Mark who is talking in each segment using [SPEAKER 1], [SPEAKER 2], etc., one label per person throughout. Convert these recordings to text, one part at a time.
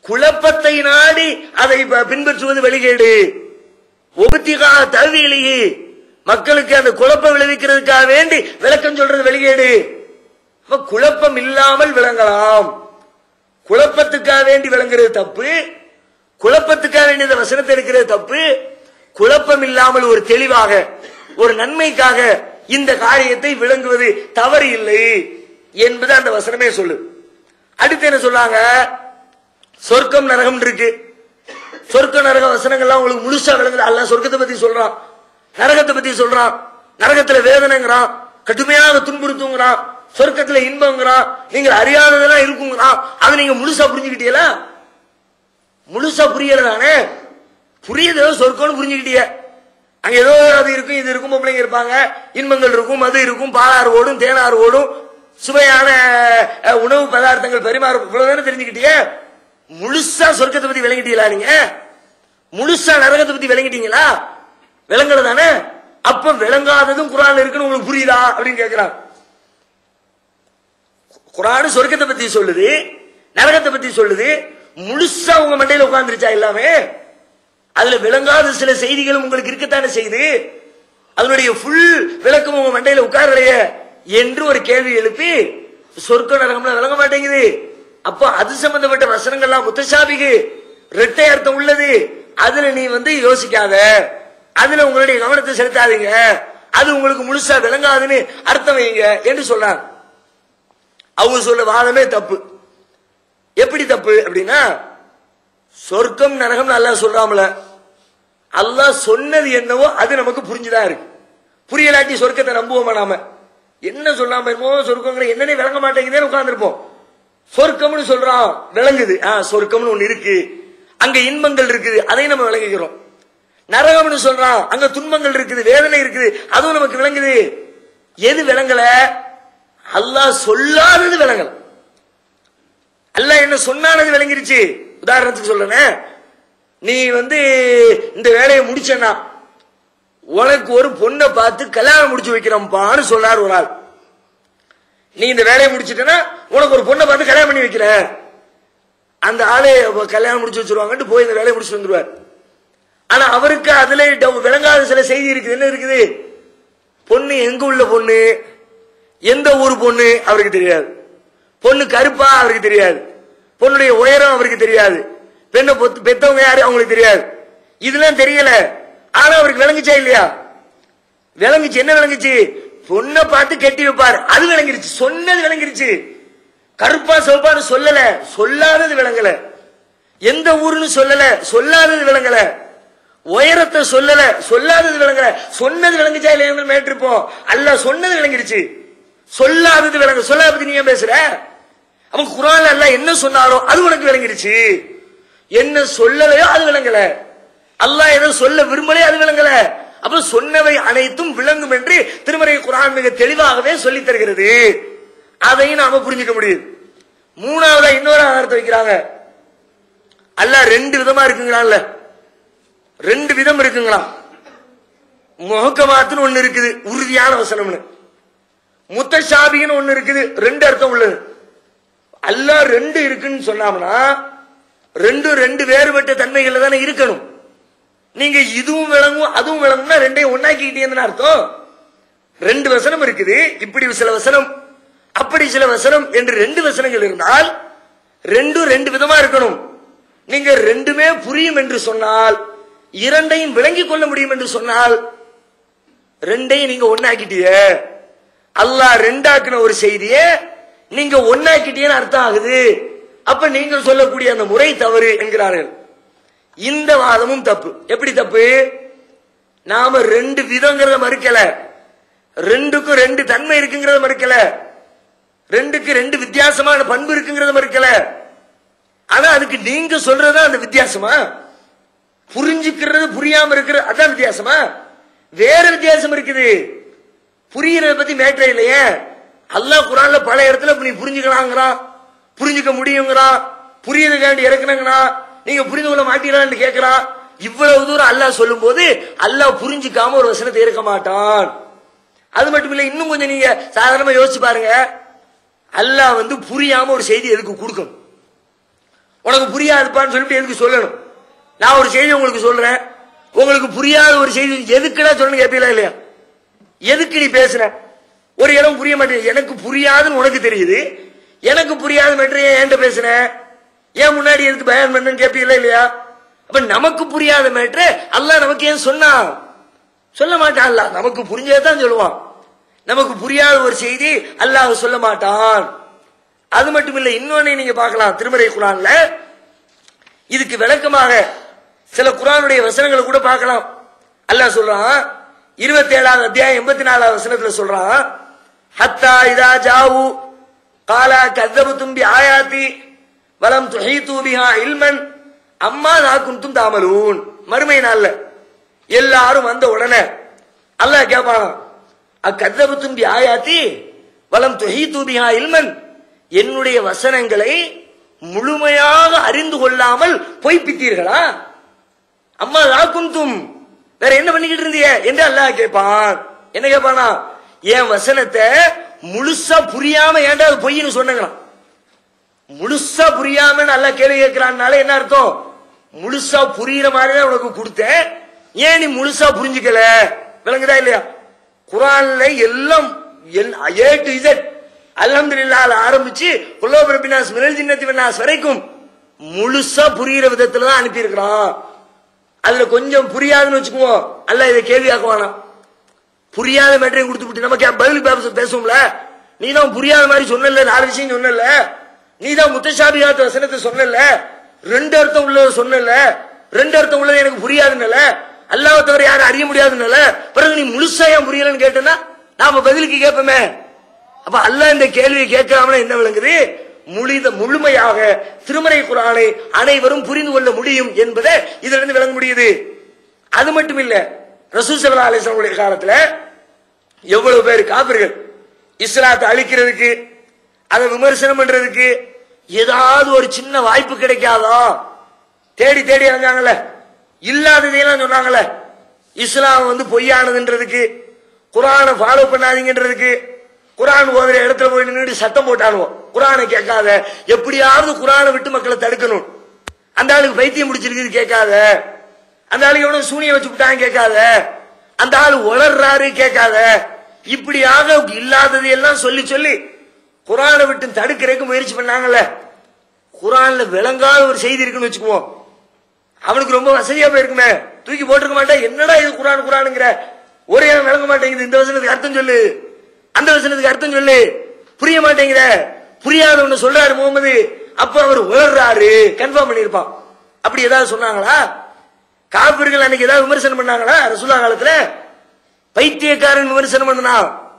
[SPEAKER 1] குழப்பத்தை நாடி அதை ப- பின்பற்றுவது வெளிகேடு ஒபத்திகா தவிலேயே மக்களுக்கு அந்த குழப்பம் விளைவிக்கிறதுக்காக வேண்டி விளக்கம் சொல்றது வெளிகேடு அப்ப குழப்பம் இல்லாமல் விளங்கலாம் குழப்பத்துக்காக வேண்டி விளங்குறது தப்பு குழப்பத்துக்காக வேண்டிய இந்த வசனத்தை எடுக்கிறது தப்பு குழப்பம் இல்லாமல் ஒரு தெளிவாக ஒரு நன்மைக்காக இந்த காரியத்தை விளங்குவது தவறு இல்லை என்பது அந்த வசனமே சொல்லு அடுத்து என்ன சொல்லாங்க சொர்க்கம் நரகம் இருக்கு சொர்க்க நரக வசனங்கள்லாம் உங்களுக்கு முழுசா விளங்குது அல்ல சொர்க்கத்தை பத்தி சொல்றான் நரகத்தை பத்தி சொல்றான் நரகத்துல வேதனைங்கிறான் கடுமையாக துன்புறுத்துங்கிறான் சொர்க்கத்துல இன்பங்கிறான் நீங்க அறியாததெல்லாம் இருக்குங்கிறான் அதை நீங்க முழுசா புரிஞ்சுக்கிட்டீங்களா முழுசா புரியல தானே புரியுது சொர்க்கம்னு புரிஞ்சுக்கிட்டீங்க அங்க ஏதோ அது இருக்கும் இது இருக்கும் பொம்பளைங்க இருப்பாங்க இன்பங்கள் இருக்கும் மது இருக்கும் பாலாறு ஓடும் தேனாறு ஓடும் சுவையான அஹ், உணவு பதார்த்தங்கள் பரிமாறும் இவ்வளவுதானே தெரிஞ்சுக்கிட்டீங்க முழுசா சொர்க்கத்தை பத்தி விளங்கிட்டீங்களா நீங்க முழுசா நரகத்தை பத்தி விளங்கிட்டீங்களா விளங்கல தானே அப்ப விளங்காததும் குரான் இருக்குன்னு உங்களுக்கு புரியுதா அப்படின்னு கேக்குறான் குரான் சொர்க்கத்தை பத்தி சொல்லுது நரகத்தை பத்தி சொல்லுது முழுசா உங்க மண்டையில உட்கார்ந்துருச்சா எல்லாமே அதுல விளங்காத சில செய்திகளும் உங்களுக்கு இருக்கத்தானே செய்து அதனுடைய ஃபுல் விளக்கம் உங்க மண்டையில உட்காரலையே என்று ஒரு கேள்வி எழுப்பி சொர்க்க நரகம்லாம் விளங்க மாட்டேங்குது அப்போ அது சம்பந்தப்பட்ட வசனங்கள்லாம் முத்தசாபிகு இரட்டை அர்த்தம் உள்ளது அதுல நீ வந்து யோசிக்காத அதுல உங்களுடைய கவனத்தை செலுத்தாதீங்க அது உங்களுக்கு முழுசா விளங்காதுன்னு அர்த்தம் வைங்க என்று சொல்றாங்க அவங்க சொல்ல வாதமே தப்பு எப்படி தப்பு அப்படின்னா சொர்க்கம் நரகம் அல்லாஹ் சொல்றாமல அல்லாஹ் சொன்னது என்னவோ அது நமக்கு புரிஞ்சுதான் இருக்கு புரியலாட்டி சொர்க்கத்தை நம்புவோமா நாம என்ன சொல்லாம இருப்போம் சொர்க்கங்களை என்னன்னே விளங்க மாட்டேங்குதேன்னு உட்கார்ந்துருப்போம் சொர்க்கம்னு சொல்றான் விளங்குது ஆ சொர்க்கம்னு ஒண்ணு இருக்கு அங்க இன்பங்கள் இருக்குது அதை நம்ம விளங்குகிறோம் நரகம்னு சொல்றான் அங்க துன்பங்கள் இருக்குது வேதனை இருக்குது அதுவும் நமக்கு விளங்குது எது விளங்கல அல்லாஹ் சொல்லாதது விளங்கல அல்லாஹ் என்ன சொன்னானது விளங்கிருச்சு உதாரணத்துக்கு சொல்றேன் நீ வந்து இந்த வேலையை முடிச்சனா உனக்கு ஒரு பொண்ணை பார்த்து கல்யாணம் முடிச்சு வைக்கிறோம்ப்பான்னு சொன்னார் ஒரு ஆள் நீ இந்த வேலையை முடிச்சிட்டனா உனக்கு ஒரு பொண்ணை பார்த்து கல்யாணம் பண்ணி வைக்கிறேன் அந்த ஆளே அவ கல்யாணம் முடிச்சு வச்சிருவாங்கன்ட்டு போய் இந்த வேலையை முடிச்சு வந்துருவார் ஆனா அவருக்கு அதுல டவு- விளங்காத சில செய்தி இருக்குது என்ன இருக்குது பொண்ணு எங்க உள்ள பொண்ணு எந்த ஊர் பொண்ணு அவருக்கு தெரியாது பொண்ணு கருப்பா அவருக்கு தெரியாது பொண்ணுடைய உயரம் அவருக்கு தெரியாது பெண்ணை பொத்து- பெத்தவங்க யாரு அவங்களுக்கு தெரியாது இதெல்லாம் தெரியல ஆனா அவருக்கு விளங்குச்சா இல்லையா விளங்குச்சு என்ன விளங்குச்சு பொண்ணை பார்த்து கட்டி வைப்பார் அது விளங்கிருச்சு சொன்னது விளங்கிருச்சு கருப்பா சிவப்பான்னு சொல்லல சொல்லாதது விளங்கல எந்த ஊருன்னு சொல்லல சொல்லாதது விளங்கல உயரத்தை சொல்லல சொல்லாதது விளங்கல சொன்னது விளங்குச்சா இல்லையா மேட்டிருப்போம் அல்ல சொன்னது விளங்கிருச்சு சொல்லாதது விளங்க சொல்லாத பத்தி நீ ஏன் பேசுற அவன் குரான் அல்ல என்ன சொன்னாரோ அது உனக்கு விளங்கிருச்சு என்ன சொல்லலையோ அது விளங்கல அல்லாஹ் ஏதோ சொல்ல விரும்பலையோ அது விளங்கல அப்ப சொன்னவை அனைத்தும் விளங்கும் என்று திருமறை குரான் மிக தெளிவாகவே சொல்லித் தருகிறது அதையும் நாம புரிஞ்சுக்க முடியுது மூணாவதா இன்னொரு ஆதாரத்தை வைக்கிறாங்க அல்லாஹ் ரெண்டு விதமா இருக்குங்களான்ல ரெண்டு விதம் இருக்குங்களா முகக்கமாத்துன்னு ஒண்ணு இருக்குது உறுதியான வசனம்னு முத்தஷாபின்னு ஒண்ணு இருக்குது ரெண்டு அர்த்தம் உள்ளது அல்லாஹ் ரெண்டு இருக்குன்னு சொன்னாம்னா ரெண்டு ரெண்டு வேறுபட்ட தன்மைகள்ல தானே இருக்கணும் நீங்க இதுவும் விளங்கும் அதுவும் விளங்கும்னா ரெண்டையும் ஒன்னாக்கிட்டீங்கன்னு அர்த்தம் ரெண்டு வசனம் இருக்குது இப்படி சில வசனம் அப்படி சில வசனம் என்று ரெண்டு வசனங்கள் இருந்தால் ரெண்டும் ரெண்டு விதமா இருக்கணும் நீங்க ரெண்டுமே புரியும் என்று சொன்னால் இரண்டையும் விளங்கிக் கொள்ள முடியும் என்று சொன்னால் ரெண்டையும் நீங்க ஒன்னாக்கிட்டீங்க அல்லாஹ் ரெண்டாக்குன ஒரு செய்திய நீங்க ஒன்னாக்கிட்டீங்கன்னு அர்த்தம் ஆகுது அப்ப நீங்க சொல்லக்கூடிய அந்த முறை தவறு என்கிறார்கள் இந்த வாதமும் தப்பு எப்படி தப்பு நாம ரெண்டு விதங்கிறத மறுக்கல ரெண்டுக்கும் ரெண்டு தன்மை இருக்குங்கிறத மறுக்கல ரெண்டுக்கு ரெண்டு வித்தியாசமான பண்பு இருக்குங்கிறத மறுக்கல ஆனா அதுக்கு நீங்க சொல்றது அந்த வித்தியாசமா புரிஞ்சுக்கிறது புரியாம இருக்கிறது அதான் வித்தியாசமா வேற வித்தியாசம் இருக்குது புரியறத பத்தி மேட்டர் இல்லையே அல்லாஹ் குரான்ல பல இடத்துல நீ புரிஞ்சுக்கலாங்கிறான் புரிஞ்சுக்க முடியுங்கிறான் புரியுதுக்காண்டி இறக்குனங்கிறான் நீங்க புரிந்து கொள்ள மாட்டீங்களான்னு கேட்கிறான் இவ்வளவு தூரம் அல்லாஹ் சொல்லும் போது அல்லாஹ் புரிஞ்சுக்காம ஒரு வசனத்தை இருக்க மாட்டான் அது மட்டும் இல்ல இன்னும் கொஞ்சம் நீங்க சாதாரணமா யோசிச்சு பாருங்க அல்லாஹ் வந்து புரியாம ஒரு செய்தி எதுக்கு கொடுக்கணும் உனக்கு புரியாதுப்பான்னு சொல்லிட்டு எதுக்கு சொல்லணும் நான் ஒரு செய்தி உங்களுக்கு சொல்றேன் உங்களுக்கு புரியாத ஒரு செய்தி எதுக்குடா சொல்லணும் கேட்பீங்களா இல்லையா எதுக்கு நீ பேசுற ஒரு இடம் புரிய மாட்டேங்குது எனக்கு புரியாதுன்னு உனக்கு தெரியுது எனக்கு புரியாத மேட்ரு ஏன் என்கிட்ட பேசுற ஏன் முன்னாடி எதுக்கு பயன் பண்ணுன்னு கேட்பீங்களா இல்லையா அப்ப நமக்கு புரியாத மேட்ரு அல்லாஹ் நமக்கு ஏன் சொன்னான் சொல்ல மாட்டான் அல்லாஹ் நமக்கு புரிஞ்சதை தான் சொல்லுவான் நமக்கு புரியாத ஒரு செய்தி அல்லாஹ் சொல்ல மாட்டான் அது மட்டும் இல்ல இன்னொன்னு நீங்க பார்க்கலாம் திருமறை குரான்ல இதுக்கு விளக்கமாக சில குரானுடைய வசனங்களை கூட பார்க்கலாம் அல்லாஹ் சொல்றான் இருபத்தி ஏழாவது அத்தியாயம் எண்பத்தி நாலாவது வசனத்துல சொல்றான் ஹத்தா இதா ஜாவு காலா கதபு தும்பி ஆயாத்தி வலம் துஹீது பிஹா இல்மன் அம்மா நாக்குந்தும் தாமலூன் மறுமை நாள்ல எல்லாரும் வந்த உடனே அல்லாஹ் கேட்பானா அக்கதபு தும்பி ஆயாத்தி வலம் துஹீது பிஹா இல்மன் என்னுடைய வசனங்களை முழுமையாக அறிந்து கொள்ளாமல் பொய்ப்பித்தீர்களா அம்மா குந்தும் வேற என்ன பண்ணிக்கிட்டு இருந்தீங்க என்று அல்லாஹ் கேட்பான் என்ன கேட்பானா என் வசனத்தை முழுசா புரியாம ஏன்டா அது பொய்ன்னு சொன்னங்களாம் முழுசா புரியாம நல்லா கேள்வி கேட்கிறான்னால என்ன அர்த்தம் முழுசா புரியுற மாதிரி தான் உனக்கு கொடுத்தேன் ஏன் நீ முழுசா புரிஞ்சுக்கல விளங்குதா இல்லையா குரான்ல எல்லாம் ஏ டு இசட் அல்ஹம்துலில்லாஹ்ல ஆரம்பிச்சு குல்லோப ரப்பினாஸ் மினல் ஜின்னத்தி வன்னாஸ் வரைக்கும் முழுசா புரியுற விதத்துல தான் அனுப்பி இருக்கிறான் அதுல கொஞ்சம் புரியாதுன்னு வச்சுக்குவோம் அல்ல இதை கேள்வியாக்குவானா புரியாத மேட்டரையும் கொடுத்து விட்டு நம்ம கே- பதில் பேச பேசுவோம்ல நீ தான் புரியாத மாதிரி சொன்னல நாலு விஷயம் சொன்னல நீ தான் முத்தசாபிகாத்த வசனத்தை சொன்னல ரெண்டு அர்த்தம் உள்ளத சொன்னல ரெண்டு அர்த்தம் உள்ளது எனக்கு புரியாதுன்னல அல்லாஹ் தவிர யாரும் அறிய முடியாதுன்னல பிறகு நீ முழுசா ஏன் புரியலன்னு கேட்டனா நாம பதிலுக்கு கேட்போமே அப்ப அல்லாஹ் இந்த கேள்வியை கேட்கலாம்னு என்ன விளங்குது முழித முழுமையாக திருமறை குரானை அனைவரும் புரிந்து கொள்ள முடியும் என்பதை இதுல இருந்து விளங்க முடியுது அது மட்டும் இல்ல ரசூல் சல்லா அலிஸ்லாமுடைய காலத்துல எவ்வளவு பேர் காபிர்கள் இஸ்லாத்தை அழிக்கிறதுக்கு அதை விமர்சனம் பண்றதுக்கு ஏதாவது ஒரு சின்ன வாய்ப்பு கிடைக்காதா தேடி தேடி அலைஞ்சாங்கல்ல இல்லாததையெல்லாம் சொன்னாங்கல்ல இஸ்லாம் வந்து பொய்யானதுன்றதுக்கு குரானை ஃபாலோ பண்ணாதீங்கன்றதுக்கு குரான் ஓதுற இடத்துல போய் நின்று சத்தம் போட்டானுவோம் குரானை கேட்காத எப்படியாவது குரானை விட்டு மக்களை தடுக்கணும் அந்த ஆளுக்கு பைத்தியம் முடிச்சிருக்குது கேட்காத அந்த ஆளுக்கு எவ்வளவு சூனியம் வச்சு விட்டாங்க கேட்காத அந்த ஆள் உளர்றாரு கேட்காத இப்படியாக இல்லாதது எல்லாம் சொல்லி சொல்லி குரானை விட்டு தடுக்கிறதுக்கு முயற்சி பண்ணாங்கல்ல குரான்ல விளங்காத ஒரு செய்தி இருக்குன்னு வச்சுக்குவோம் அவனுக்கு ரொம்ப வசதியா போயிருக்குமே தூக்கி போட்டிருக்க மாட்டேன் என்னடா இது குரான் குரானுங்கிற ஒரே இடம் விளங்க மாட்டேங்குது இந்த வசனத்துக்கு அர்த்தம் சொல்லு அந்த வசனத்துக்கு அர்த்தம் சொல்லு புரிய மாட்டேங்கிற புரியாதவனு சொல்றாரு முகமது அப்ப அவர் உளர்றாரு கன்ஃபார்ம் பண்ணிருப்பான் அப்படி ஏதாவது சொன்னாங்களா காபிர்கள் அன்னைக்கு ஏதாவது விமர்சனம் பண்ணாங்களா ரசூலா காலத்துல பைத்தியக்காரன் விமர்சனம் பண்ணனா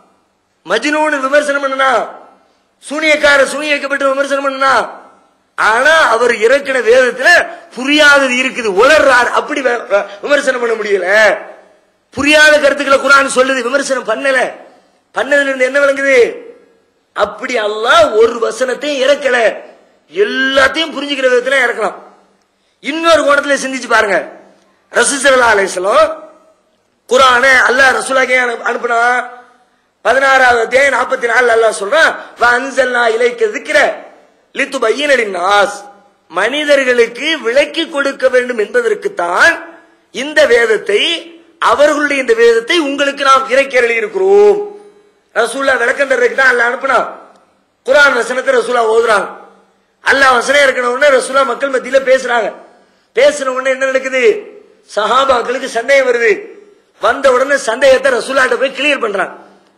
[SPEAKER 1] மஜ்னூன் விமர்சனம் பண்ணனா சூனியக்கார சூனியக்கப்பட்டு விமர்சனம் பண்ணனா ஆனா அவர் இறக்கின வேதத்துல புரியாதது இருக்குது உளர்றார் அப்படி வே- விமர்சனம் பண்ண முடியல புரியாத கருத்துக்களை குரான் சொல்லுது விமர்சனம் பண்ணல பண்ணதுல இருந்து என்ன விளங்குது அப்படி அல்லாஹ் ஒரு வசனத்தையும் இறக்கல எல்லாத்தையும் புரிஞ்சுக்கிற விதத்துல இறக்கலாம் இன்னொரு கோணத்துல சிந்திச்சு பாருங்க ரசூசல்லா அலைஹிஸ்ஸலாம் குரானை அல்லாஹ் ரசூலாக்கே அனு- அனுப்புனா பதினாறாவது அத்தியாயம் நாற்பத்தி நாலு அல்லாஹ் சொல்றான் அன்சல்லா இலைக்க இருக்கிற லித்து பையனின் நாஸ் மனிதர்களுக்கு விளக்கி கொடுக்க வேண்டும் என்பதற்குத்தான் இந்த வேதத்தை அவர்களுடைய இந்த வேதத்தை உங்களுக்கு நாம் இறக்கி இருக்கிறோம் ரசூல்லா விளக்கம் தர்றதுக்கு தான் அல்லாஹ் அனுப்புனா குரான் வசனத்தை ரசூலா ஓதுறாங்க அல்லாஹ் வசனம் இறக்கின உடனே ரசூலா மக்கள் மத்தியில பேசுறாங்க பேசின உடனே என்ன நடக்குது சஹாபாக்களுக்கு சந்தேகம் வருது வந்த உடனே சந்தேகத்தை ரசூலாட்ட போய் கிளியர் பண்றாங்க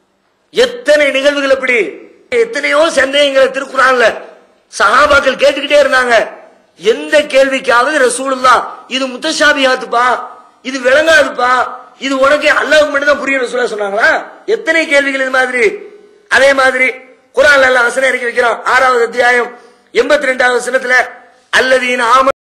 [SPEAKER 1] எத்தனை நிகழ்வுகள் அப்படி எத்தனையோ சந்தேகங்களை திருக்குறான்ல சஹாபாக்கள் கேட்டுக்கிட்டே இருந்தாங்க எந்த கேள்விக்காவது ரசூலுல்லா இது முத்தஷாபியாத்துப்பா இது விளங்காதுப்பா இது உனக்கு அல்லாஹ்வுக்கு மட்டும் தான் புரியும் ரசூலா சொன்னாங்களா எத்தனை கேள்விகள் இது மாதிரி அதே மாதிரி குரான் அல்லாஹ் வசனம் இறக்கி வைக்கிறான் ஆறாவது அத்தியாயம் எண்பத்தி ரெண்டாவது வசனத்துல அல்லதீன ஆம